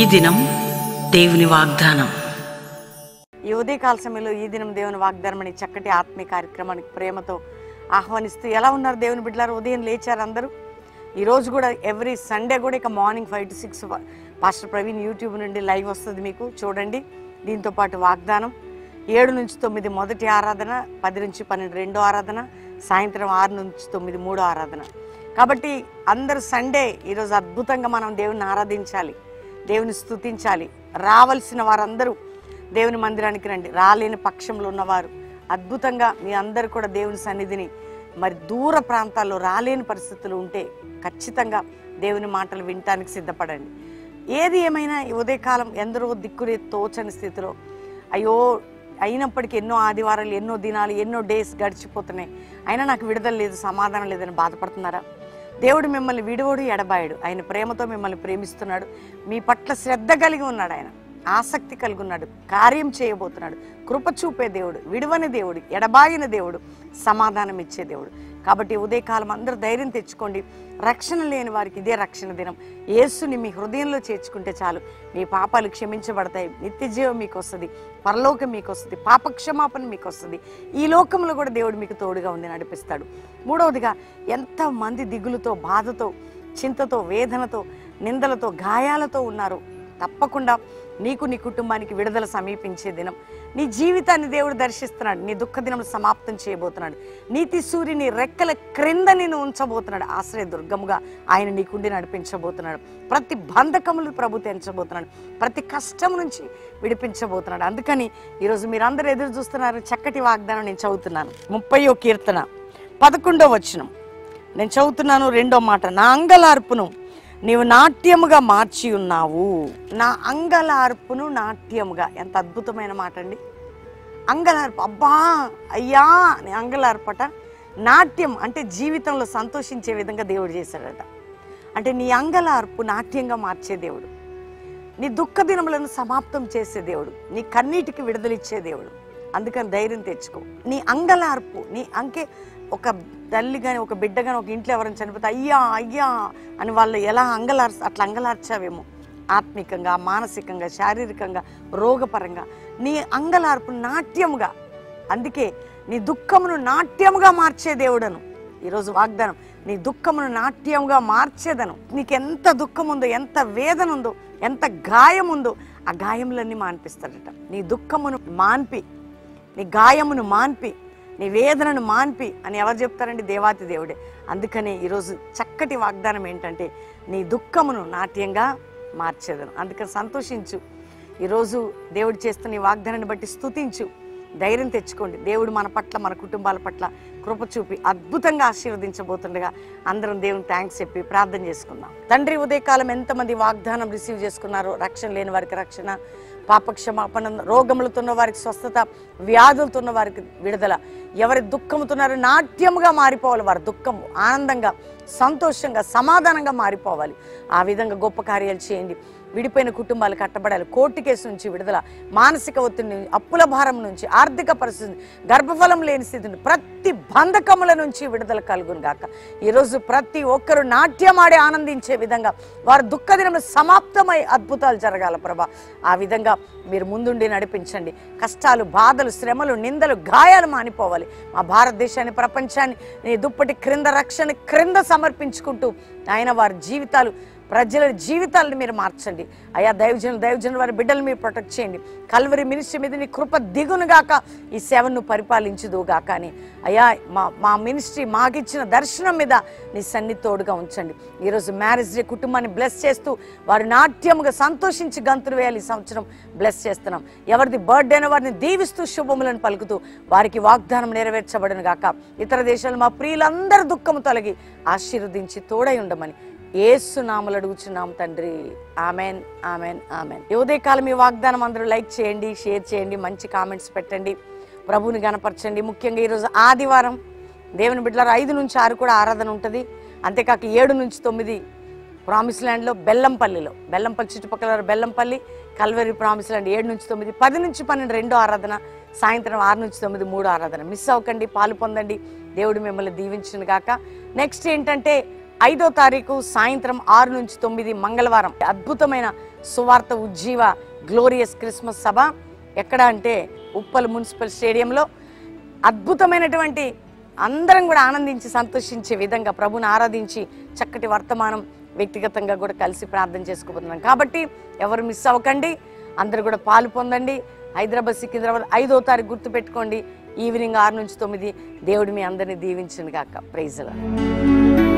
దినం దేవుని వాగ్దానం ఈ ఉదయకాల సమయంలో ఈ దినం దేవుని వాగ్దానం అనే చక్కటి ఆత్మీయ కార్యక్రమానికి ప్రేమతో ఆహ్వానిస్తూ ఎలా ఉన్నారు దేవుని బిడ్డలారు ఉదయం లేచారు అందరూ ఈ రోజు కూడా ఎవ్రీ సండే కూడా ఇక morning five to six pastor Praveen YouTube నుండి లైవ్ వస్తుంది మీకు చూడండి దీంతో పాటు వాగ్దానం ఏడు నుంచి తొమ్మిది మొదటి ఆరాధన పది నుంచి పన్నెండు రెండో ఆరాధన సాయంత్రం ఆరు నుంచి తొమ్మిది మూడో ఆరాధన కాబట్టి అందరూ సండే ఈరోజు అద్భుతంగా మనం దేవుని ఆరాధించాలి దేవుని స్తుతించాలి రావలసిన వారందరూ దేవుని మందిరానికి రండి రాలేని పక్షంలో ఉన్నవారు అద్భుతంగా మీ అందరు కూడా దేవుని సన్నిధిని మరి దూర ప్రాంతాల్లో రాలేని పరిస్థితులు ఉంటే ఖచ్చితంగా దేవుని మాటలు వినటానికి సిద్ధపడండి ఏది ఏమైనా ఈ ఉదయకాలం ఎందరో దిక్కులే తోచని స్థితిలో అయ్యో అయినప్పటికీ ఎన్నో ఆదివారాలు ఎన్నో దినాలు ఎన్నో డేస్ గడిచిపోతున్నాయి అయినా నాకు విడుదల లేదు సమాధానం లేదని బాధపడుతున్నారా దేవుడు మిమ్మల్ని విడువడు ఎడబాయడు ఆయన ప్రేమతో మిమ్మల్ని ప్రేమిస్తున్నాడు మీ పట్ల శ్రద్ధ కలిగి ఉన్నాడు ఆయన ఆసక్తి కలిగి ఉన్నాడు కార్యం చేయబోతున్నాడు కృప చూపే దేవుడు విడువని దేవుడు ఎడబాయిన దేవుడు సమాధానం ఇచ్చే దేవుడు కాబట్టి ఈ ఉదయకాలం అందరూ ధైర్యం తెచ్చుకోండి రక్షణ లేని వారికి ఇదే రక్షణ దినం యేసుని మీ హృదయంలో చేర్చుకుంటే చాలు మీ పాపాలు క్షమించబడతాయి నిత్య జీవం మీకు వస్తుంది పరలోకం మీకు వస్తుంది పాప క్షమాపణ మీకు వస్తుంది ఈ లోకంలో కూడా దేవుడు మీకు తోడుగా ఉండి నడిపిస్తాడు మూడవదిగా ఎంతమంది దిగులుతో బాధతో చింతతో వేదనతో నిందలతో గాయాలతో ఉన్నారు తప్పకుండా నీకు నీ కుటుంబానికి విడుదల సమీపించే దినం నీ జీవితాన్ని దేవుడు దర్శిస్తున్నాడు నీ దుఃఖ దినం సమాప్తం చేయబోతున్నాడు నీతి సూర్యుని రెక్కల క్రింద నేను ఉంచబోతున్నాడు ఆశ్రయ దుర్గముగా ఆయన నీకుండి నడిపించబోతున్నాడు ప్రతి బంధకములు ప్రభు తెంచబోతున్నాడు ప్రతి కష్టం నుంచి విడిపించబోతున్నాడు అందుకని ఈరోజు మీరందరూ ఎదురు చూస్తున్నారు చక్కటి వాగ్దానం నేను చదువుతున్నాను ముప్పయో కీర్తన పదకొండో వచనం నేను చదువుతున్నాను రెండో మాట నా అంగలార్పును నీవు నాట్యముగా మార్చి ఉన్నావు నా అంగలార్పును నాట్యముగా ఎంత అద్భుతమైన మాట అండి అంగలార్పు అబ్బా అయ్యా అని అంగలార్పట నాట్యం అంటే జీవితంలో సంతోషించే విధంగా దేవుడు చేశాడట అంటే నీ అంగలార్పు నాట్యంగా మార్చే దేవుడు నీ దుఃఖ దినములను సమాప్తం చేసే దేవుడు నీ కన్నీటికి విడుదలిచ్చే దేవుడు అందుకని ధైర్యం తెచ్చుకో నీ అంగలార్పు నీ అంకే ఒక తల్లి కానీ ఒక బిడ్డ కానీ ఒక ఇంట్లో ఎవరైనా చనిపోతే అయ్యా అయ్యా అని వాళ్ళు ఎలా అంగలార్ అట్లా అంగలార్చావేమో ఆత్మికంగా మానసికంగా శారీరకంగా రోగపరంగా నీ అంగలార్పు నాట్యముగా అందుకే నీ దుఃఖమును నాట్యముగా మార్చే దేవుడను ఈరోజు వాగ్దానం నీ దుఃఖమును నాట్యంగా మార్చేదను నీకు ఎంత దుఃఖం ఉందో ఎంత వేదన ఉందో ఎంత గాయం ఉందో ఆ గాయములన్నీ మాన్పిస్తాడట నీ దుఃఖమును మాన్పి నీ గాయమును మాన్పి నీ వేదనను మాన్పి అని ఎవరు చెప్తారండి దేవాతి దేవుడే అందుకని ఈరోజు చక్కటి వాగ్దానం ఏంటంటే నీ దుఃఖమును నాట్యంగా మార్చేదను అందుకని సంతోషించు ఈరోజు దేవుడు చేస్తున్న ఈ వాగ్దానాన్ని బట్టి స్తుతించు ధైర్యం తెచ్చుకోండి దేవుడు మన పట్ల మన కుటుంబాల పట్ల కృప చూపి అద్భుతంగా ఆశీర్వదించబోతుండగా అందరం దేవుని థ్యాంక్స్ చెప్పి ప్రార్థన చేసుకుందాం తండ్రి ఉదయకాలం ఎంతమంది వాగ్దానం రిసీవ్ చేసుకున్నారో రక్షణ లేని వారికి రక్షణ పాపక్షమాపణ రోగములతో ఉన్న వారికి స్వస్థత వ్యాధులతో ఉన్న వారికి విడుదల ఎవరి దుఃఖముతున్నారో నాట్యముగా మారిపోవాలి వారి దుఃఖం ఆనందంగా సంతోషంగా సమాధానంగా మారిపోవాలి ఆ విధంగా గొప్ప కార్యాలు చేయండి విడిపోయిన కుటుంబాలు కట్టబడాలి కోర్టు కేసు నుంచి విడుదల మానసిక ఒత్తిడి నుంచి అప్పుల భారం నుంచి ఆర్థిక పరిస్థితి గర్భఫలం లేని స్థితి నుండి ప్రతి బంధకముల నుంచి విడుదల కలుగును గాక ఈరోజు ప్రతి ఒక్కరు నాట్యమాడి ఆనందించే విధంగా వారి దుఃఖ దినములు సమాప్తమై అద్భుతాలు జరగాల ప్రభా ఆ విధంగా మీరు ముందుండి నడిపించండి కష్టాలు బాధలు శ్రమలు నిందలు గాయాలు మానిపోవాలి మా భారతదేశాన్ని ప్రపంచాన్ని నీ దుప్పటి క్రింద రక్షణ క్రింద సమర్పించుకుంటూ ఆయన వారి జీవితాలు ప్రజల జీవితాలను మీరు మార్చండి అయా దైవజనులు దైవజనులు వారి బిడ్డలు మీరు ప్రొటెక్ట్ చేయండి కల్వరి మినిస్ట్రీ మీద నీ కృప దిగును గాక ఈ సేవను పరిపాలించుదు గాక అని అయా మా మా మినిస్ట్రీ మాకిచ్చిన దర్శనం మీద నీ సన్ని తోడుగా ఉంచండి ఈరోజు మ్యారేజ్ డే కుటుంబాన్ని బ్లెస్ చేస్తూ వారి నాట్యముగా సంతోషించి గంతులు వేయాలి ఈ సంవత్సరం బ్లెస్ చేస్తున్నాం ఎవరిది బర్త్డే అయిన వారిని దీవిస్తూ శుభములను పలుకుతూ వారికి వాగ్దానం నెరవేర్చబడను గాక ఇతర దేశాలు మా ప్రియులందరి దుఃఖము తొలగి ఆశీర్వదించి తోడై ఉండమని ఏసు నామలు అడుగుచున్నాం తండ్రి ఆమెన్ ఆమెన్ ఆమెన్ ఈ ఉదయకాలం ఈ వాగ్దానం అందరూ లైక్ చేయండి షేర్ చేయండి మంచి కామెంట్స్ పెట్టండి ప్రభువుని గనపరచండి ముఖ్యంగా ఈరోజు ఆదివారం దేవుని బిడ్డలారు ఐదు నుంచి ఆరు కూడా ఆరాధన ఉంటుంది అంతేకాక ఏడు నుంచి తొమ్మిది ప్రామిస్ ల్యాండ్లో బెల్లంపల్లిలో బెల్లంపల్లి చుట్టుపక్కల బెల్లంపల్లి కల్వరి ప్రామిస్ ల్యాండ్ ఏడు నుంచి తొమ్మిది పది నుంచి పన్నెండు రెండో ఆరాధన సాయంత్రం ఆరు నుంచి తొమ్మిది మూడో ఆరాధన మిస్ అవ్వకండి పాలు పొందండి దేవుడు మిమ్మల్ని దీవించును గాక నెక్స్ట్ ఏంటంటే ఐదో తారీఖు సాయంత్రం ఆరు నుంచి తొమ్మిది మంగళవారం అద్భుతమైన సువార్త ఉజ్జీవ గ్లోరియస్ క్రిస్మస్ సభ ఎక్కడ అంటే ఉప్పల్ మున్సిపల్ స్టేడియంలో అద్భుతమైనటువంటి అందరం కూడా ఆనందించి సంతోషించే విధంగా ప్రభుని ఆరాధించి చక్కటి వర్తమానం వ్యక్తిగతంగా కూడా కలిసి ప్రార్థన చేసుకోబోతున్నాం కాబట్టి ఎవరు మిస్ అవ్వకండి అందరు కూడా పాలు పొందండి హైదరాబాద్ సికింద్రాబాద్ ఐదో తారీఖు గుర్తు పెట్టుకోండి ఈవినింగ్ ఆరు నుంచి తొమ్మిది దేవుడు మీ అందరిని దీవించను గాక ప్రైజ్లా